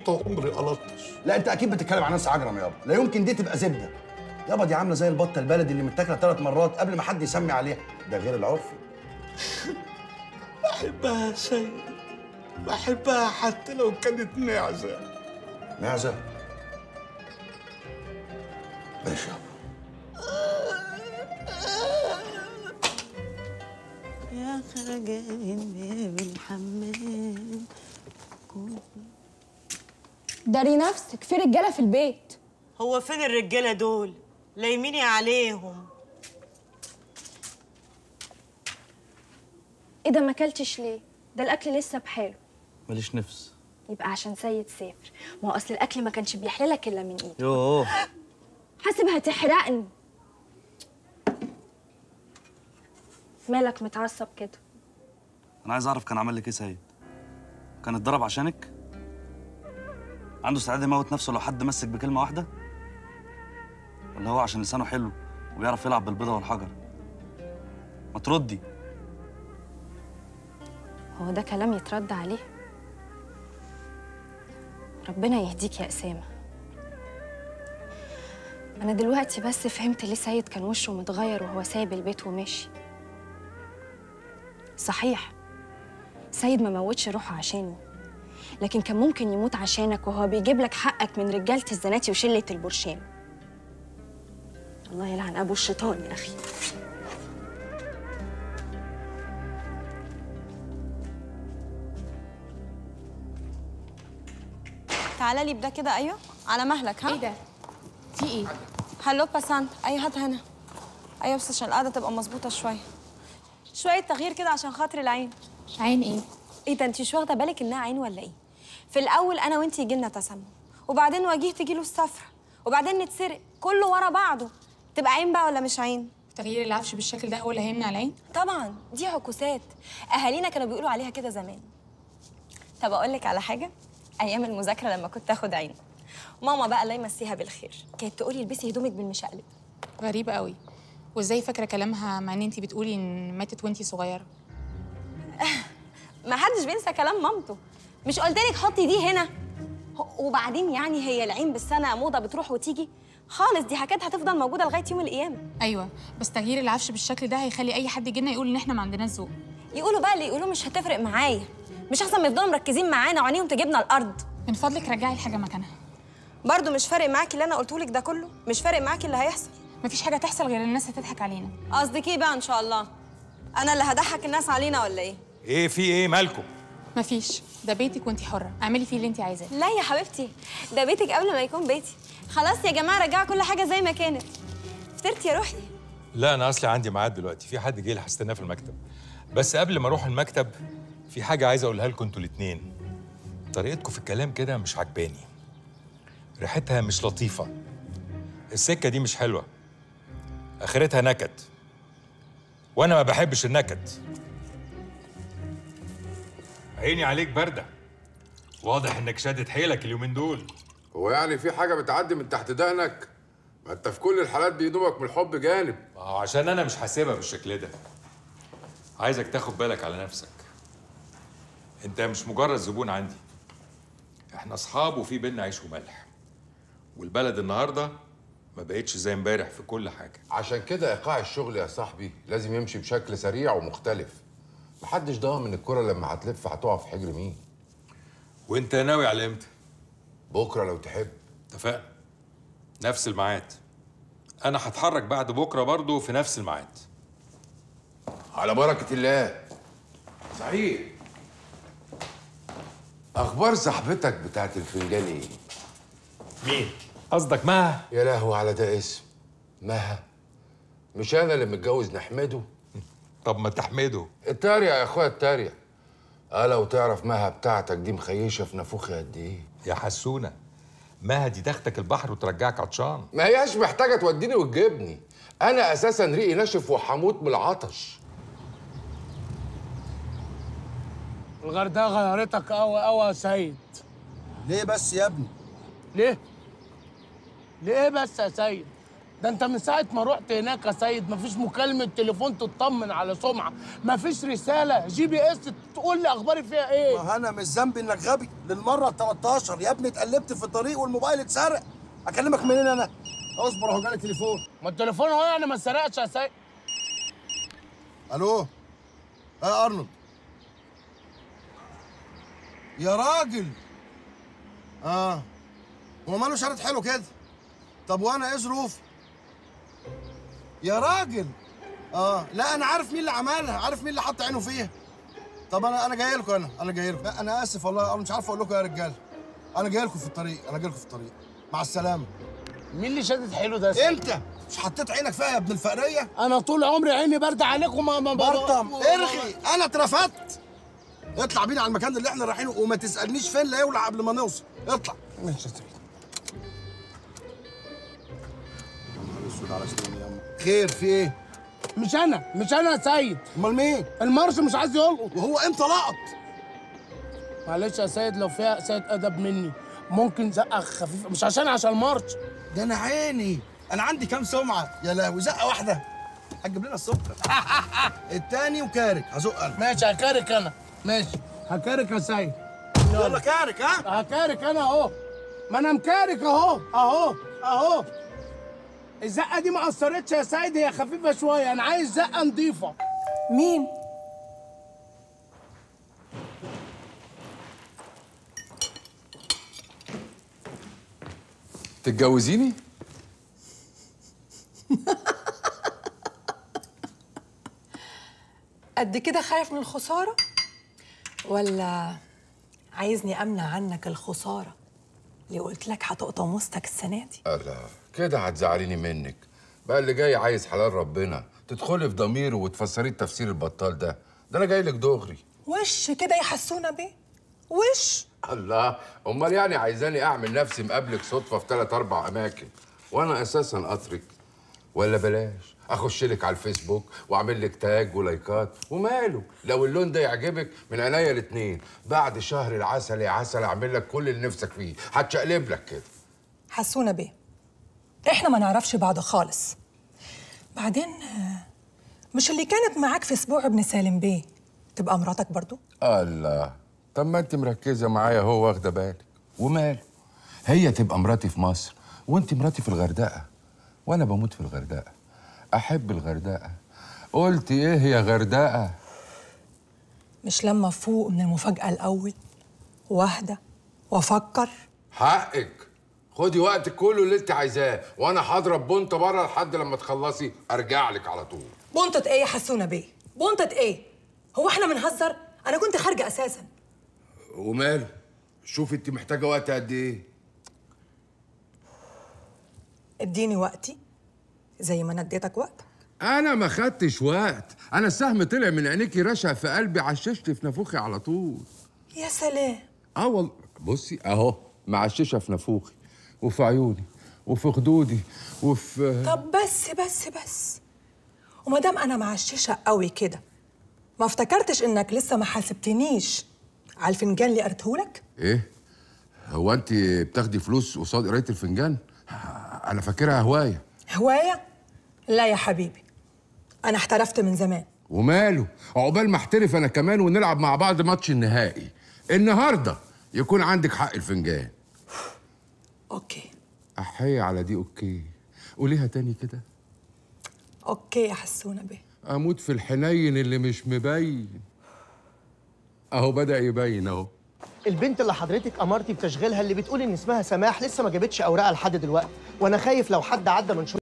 عمري ألطش لا انت اكيد بتتكلم عن ناس عجرم يابا لا يمكن دي تبقى زبده يابا دي عامله زي البطه البلدي اللي متاكله ثلاث مرات قبل ما حد يسمي عليها ده غير العرفي بحبها يا سيد بحبها حتى لو كانت معزة معزه ماشي يابا يا خرجة من باب الحمام داري نفسك في رجاله في البيت هو فين الرجالة دول؟ لايميني عليهم ايه ده ما اكلتش ليه ده الاكل لسه بحاله ماليش نفس يبقى عشان سيد سافر ما هو اصل الاكل ما كانش بيحللك الا من ايده يوه حاسب هتحرقني مالك متعصب كده انا عايز اعرف كان عمل لك ايه سيد كان اتضرب عشانك عنده استعداد يموت نفسه لو حد مسك بكلمه واحده ولا هو عشان لسانه حلو وبيعرف يلعب بالبيضه والحجر ما تردي هو ده كلام يترد عليه ربنا يهديك يا أسامة أنا دلوقتي بس فهمت ليه سيد كان وشه متغير وهو سايب البيت وماشي صحيح سيد ما موتش روحه عشانه لكن كان ممكن يموت عشانك وهو بيجيب لك حقك من رجالة الزناتي وشلة البرشام الله يلعن أبو الشيطان يا أخي تعالى لي بده كده ايوه على مهلك ها ايه ده؟ في ايه؟ هلو باسانت ايوه هات هنا ايوه بس عشان القعده تبقى مظبوطه شويه شويه تغيير كده عشان خاطر العين عين ايه؟ ايه ده انت مش واخده بالك انها عين ولا ايه في الاول انا وانت يجي لنا تسمم وبعدين وجيه تجي له الصفرة وبعدين نتسرق كله ورا بعضه تبقى عين بقى ولا مش عين تغيير العفش بالشكل ده هو اللي هيمنع العين؟ طبعا دي عكوسات اهالينا كانوا بيقولوا عليها كده زمان طب اقول لك على حاجه ايام المذاكره لما كنت اخد عين ماما بقى الله يمسيها بالخير كانت تقولي البسي هدومك بالمشقلب غريبة قوي وازاي فاكرة كلامها مع ان انتي بتقولي ان ماتت وانتي صغيرة؟ ما حدش بينسى كلام مامته مش قلت لك حطي دي هنا ه- وبعدين يعني هي العين بالسنه موضه بتروح وتيجي خالص دي حاجات هتفضل موجوده لغايه يوم القيامه ايوه بس تغيير العفش بالشكل ده هيخلي اي حد يجي لنا يقول ان احنا ما عندناش ذوق يقولوا بقى اللي يقولوا مش هتفرق معايا مش احسن ما يفضلوا مركزين معانا وعينيهم تجيبنا الارض من فضلك رجعي الحاجة مكانها برضو مش فارق معاكي اللي انا قلته لك ده كله مش فارق معاكي اللي هيحصل مفيش حاجة تحصل غير الناس هتضحك علينا قصدك ايه بقى ان شاء الله انا اللي هضحك الناس علينا ولا ايه ايه في ايه مالكم مفيش ده بيتك وانتي حرة اعملي فيه اللي انتي عايزاه لا يا حبيبتي ده بيتك قبل ما يكون بيتي خلاص يا جماعه رجعوا كل حاجه زي ما كانت فطرت يا روحي لا انا اصلي عندي ميعاد دلوقتي في حد جاي لي هستناه في المكتب بس قبل ما اروح المكتب في حاجه عايز اقولها لكم انتوا الاثنين طريقتكم في الكلام كده مش عجباني ريحتها مش لطيفه السكه دي مش حلوه اخرتها نكد وانا ما بحبش النكد عيني عليك بارده واضح انك شادد حيلك اليومين دول هو يعني في حاجة بتعدي من تحت دقنك؟ ما انت في كل الحالات بيدوبك من الحب جانب ما هو عشان انا مش حاسبها بالشكل ده عايزك تاخد بالك على نفسك انت مش مجرد زبون عندي احنا اصحاب وفي بينا عيش وملح والبلد النهارده ما بقتش زي امبارح في كل حاجه عشان كده ايقاع الشغل يا صاحبي لازم يمشي بشكل سريع ومختلف محدش ضامن الكرة لما هتلف هتقع في حجر مين وانت ناوي على امتى بكرة لو تحب اتفقنا نفس الميعاد انا هتحرك بعد بكره برضو في نفس الميعاد على بركة الله صحيح اخبار صاحبتك بتاعت الفنجان ايه مين قصدك مها يا لهوي على ده اسم مها مش انا اللي متجوز نحمده طب ما تحمده التارية يا اخويا التارية اه لو تعرف مها بتاعتك دي مخيشة في نافوخي قد ايه يا حسونه مها دي تاخدك البحر وترجعك عطشان ما هياش محتاجة توديني وتجيبني انا اساسا ريقي ناشف وحموت من العطش الغردقه غيرتك قوي قوي يا سيد ليه بس يا ابني ليه؟ ليه بس يا سيد؟ ده انت من ساعه ما رحت هناك يا سيد مفيش مكالمه تليفون تطمن على سمعه مفيش رساله جي بي اس تقول لي اخباري فيها ايه ما انا مش ذنبي انك غبي للمره ال 13 يا ابني اتقلبت في الطريق والموبايل اتسرق اكلمك منين انا اصبر اهو جالي تليفون ما التليفون هو يعني ما اتسرقش يا سيد الو اه ارنولد يا راجل اه هو ماله شرط حلو كده طب وانا ايه ظروفي يا راجل اه لا انا عارف مين اللي عملها عارف مين اللي حط عينه فيها طب انا انا جاي لكم انا انا جاي لكم لا، انا اسف والله انا مش عارف اقول لكم يا رجاله انا جاي لكم في الطريق انا جاي لكم في الطريق مع السلامه مين اللي شادد حلو ده يا سيد؟ انت مش حطيت عينك فيها يا ابن الفقريه انا طول عمري عيني بارده عليكم ما ما برطم ارغي انا اترفدت اطلع بينا على المكان اللي احنا رايحينه وما تسالنيش فين لا يولع قبل ما نوصل اطلع ماشي يا سيد اسود على سنيني يا خير في ايه مش انا مش انا يا سيد امال مين المارش مش عايز يلقط وهو امتى لقط معلش يا سيد لو فيها سيد ادب مني ممكن زقه خفيفه مش عشان عشان المارش ده انا عيني انا عندي كام سمعه يا لهوي زقه واحده هتجيب لنا السكر التاني وكارك هزق انا ماشي هكارك انا ماشي هكارك يا سيد يلا كارك ها هكارك انا اهو ما انا مكارك اهو اهو اهو الزقه دي ما اثرتش يا سيد هي خفيفه شويه انا عايز زقه نظيفه مين؟ تتجوزيني؟ قد كده خايف من الخسارة؟ ولا عايزني أمنع عنك الخسارة اللي قلت لك هتقطم وسطك السنة دي؟ لا كده هتزعليني منك بقى اللي جاي عايز حلال ربنا تدخلي في ضميره وتفسري التفسير البطال ده ده انا جاي لك دغري وش كده يحسونا بيه؟ وش؟ الله امال يعني عايزاني اعمل نفسي مقابلك صدفه في ثلاث اربع اماكن وانا اساسا اترك ولا بلاش اخش لك على الفيسبوك واعمل لك تاج ولايكات وماله لو اللون ده يعجبك من عينيا الاتنين بعد شهر العسل يا عسل اعمل لك كل اللي نفسك فيه هتشقلب لك كده حسونا بيه احنا ما نعرفش بعض خالص بعدين آه، مش اللي كانت معاك في اسبوع ابن سالم بيه تبقى مراتك برضو الله طب ما انت مركزه معايا هو واخده بالك وماله هي تبقى مراتي في مصر وانت مراتي في الغردقه وانا بموت في الغردقه احب الغردقه قلت ايه يا غردقه مش لما افوق من المفاجأة الأول واهدى وافكر حقك خدي وقتك كله اللي انت عايزاه وانا هضرب بنطه بره لحد لما تخلصي ارجع لك على طول بنطة ايه يا حسونة بيه؟ بنطة ايه؟ هو احنا بنهزر؟ أنا كنت خارجة أساسا وماله شوفي انت محتاجه وقت قد ايه اديني وقتي زي ما انا اديتك وقت انا ما خدتش وقت انا السهم طلع من عينيكي رشق في قلبي عششت في نافوخي على طول يا سلام اه والله بصي اهو معششه في نافوخي وفي عيوني وفي خدودي وفي طب بس بس بس وما دام انا معششه قوي كده ما افتكرتش انك لسه ما حاسبتنيش على الفنجان اللي قريتهولك ايه هو انت بتاخدي فلوس قصاد قرايه الفنجان انا فاكرها هوايه هوايه لا يا حبيبي انا احترفت من زمان وماله عقبال ما احترف انا كمان ونلعب مع بعض ماتش النهائي النهارده يكون عندك حق الفنجان اوكي احيي على دي اوكي قوليها تاني كده اوكي يا حسونه بيه اموت في الحنين اللي مش مبين اهو بدا يبين اهو البنت اللي حضرتك امرتي بتشغيلها اللي بتقول ان اسمها سماح لسه ما جابتش اوراقها لحد دلوقتي وانا خايف لو حد عدى من شغل